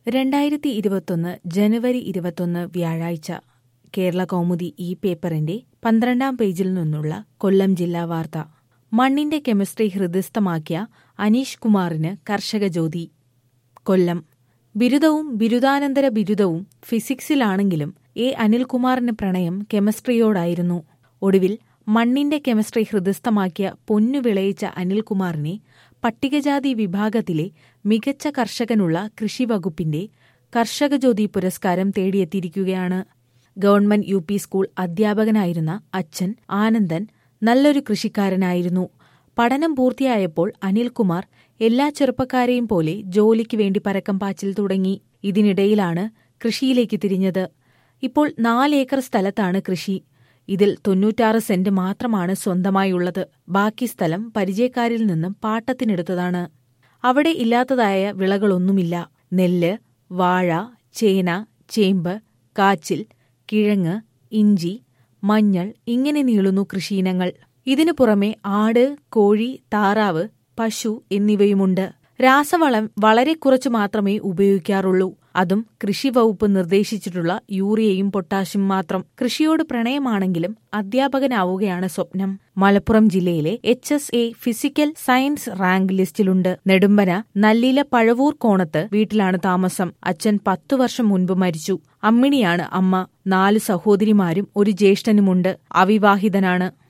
രണ്ടായിരത്തി ഇരുപത്തൊന്ന് ജനുവരി ഇരുപത്തൊന്ന് വ്യാഴാഴ്ച കേരള കൗമുദി ഈ പേപ്പറിന്റെ പന്ത്രണ്ടാം പേജിൽ നിന്നുള്ള കൊല്ലം ജില്ലാ വാർത്ത മണ്ണിന്റെ കെമിസ്ട്രി ഹൃദയസ്ഥമാക്കിയ അനീഷ് കുമാറിന് കർഷക ജ്യോതി കൊല്ലം ബിരുദവും ബിരുദാനന്തര ബിരുദവും ഫിസിക്സിലാണെങ്കിലും എ അനിൽകുമാറിന് പ്രണയം കെമിസ്ട്രിയോടായിരുന്നു ഒടുവിൽ മണ്ണിന്റെ കെമിസ്ട്രി ഹൃദയസ്ഥമാക്കിയ പൊന്നു വിളയിച്ച അനിൽകുമാറിനെ പട്ടികജാതി വിഭാഗത്തിലെ മികച്ച കർഷകനുള്ള കൃഷിവകുപ്പിന്റെ കർഷകജ്യോതി പുരസ്കാരം തേടിയെത്തിയിരിക്കുകയാണ് ഗവൺമെന്റ് യു പി സ്കൂൾ അധ്യാപകനായിരുന്ന അച്ഛൻ ആനന്ദൻ നല്ലൊരു കൃഷിക്കാരനായിരുന്നു പഠനം പൂർത്തിയായപ്പോൾ അനിൽകുമാർ എല്ലാ ചെറുപ്പക്കാരെയും പോലെ ജോലിക്ക് വേണ്ടി പരക്കം പാച്ചിൽ തുടങ്ങി ഇതിനിടയിലാണ് കൃഷിയിലേക്ക് തിരിഞ്ഞത് ഇപ്പോൾ നാലേക്കർ സ്ഥലത്താണ് കൃഷി ഇതിൽ തൊണ്ണൂറ്റാറ് സെന്റ് മാത്രമാണ് സ്വന്തമായുള്ളത് ബാക്കി സ്ഥലം പരിചയക്കാരിൽ നിന്നും പാട്ടത്തിനെടുത്തതാണ് അവിടെ ഇല്ലാത്തതായ വിളകളൊന്നുമില്ല നെല്ല് വാഴ ചേന ചേമ്പ് കാച്ചിൽ കിഴങ്ങ് ഇഞ്ചി മഞ്ഞൾ ഇങ്ങനെ നീളുന്നു കൃഷിയിനങ്ങൾ ഇതിനു പുറമെ ആട് കോഴി താറാവ് പശു എന്നിവയുമുണ്ട് രാസവളം വളരെ കുറച്ചു മാത്രമേ ഉപയോഗിക്കാറുള്ളൂ അതും കൃഷി വകുപ്പ് നിർദ്ദേശിച്ചിട്ടുള്ള യൂറിയയും പൊട്ടാഷ്യം മാത്രം കൃഷിയോട് പ്രണയമാണെങ്കിലും അധ്യാപകനാവുകയാണ് സ്വപ്നം മലപ്പുറം ജില്ലയിലെ H S A physical science rank ലിസ്റ്റിലുണ്ട് നെടുമ്പന നല്ലില പഴവൂർ കോണത്ത് വീട്ടിലാണ് താമസം അച്ഛൻ പത്തു വർഷം മുൻപ് മരിച്ചു അമ്മിണിയാണ് അമ്മ നാല് സഹോദരിമാരും ഒരു ജ്യേഷ്ഠനുമുണ്ട് അവിവാഹിതനാണ്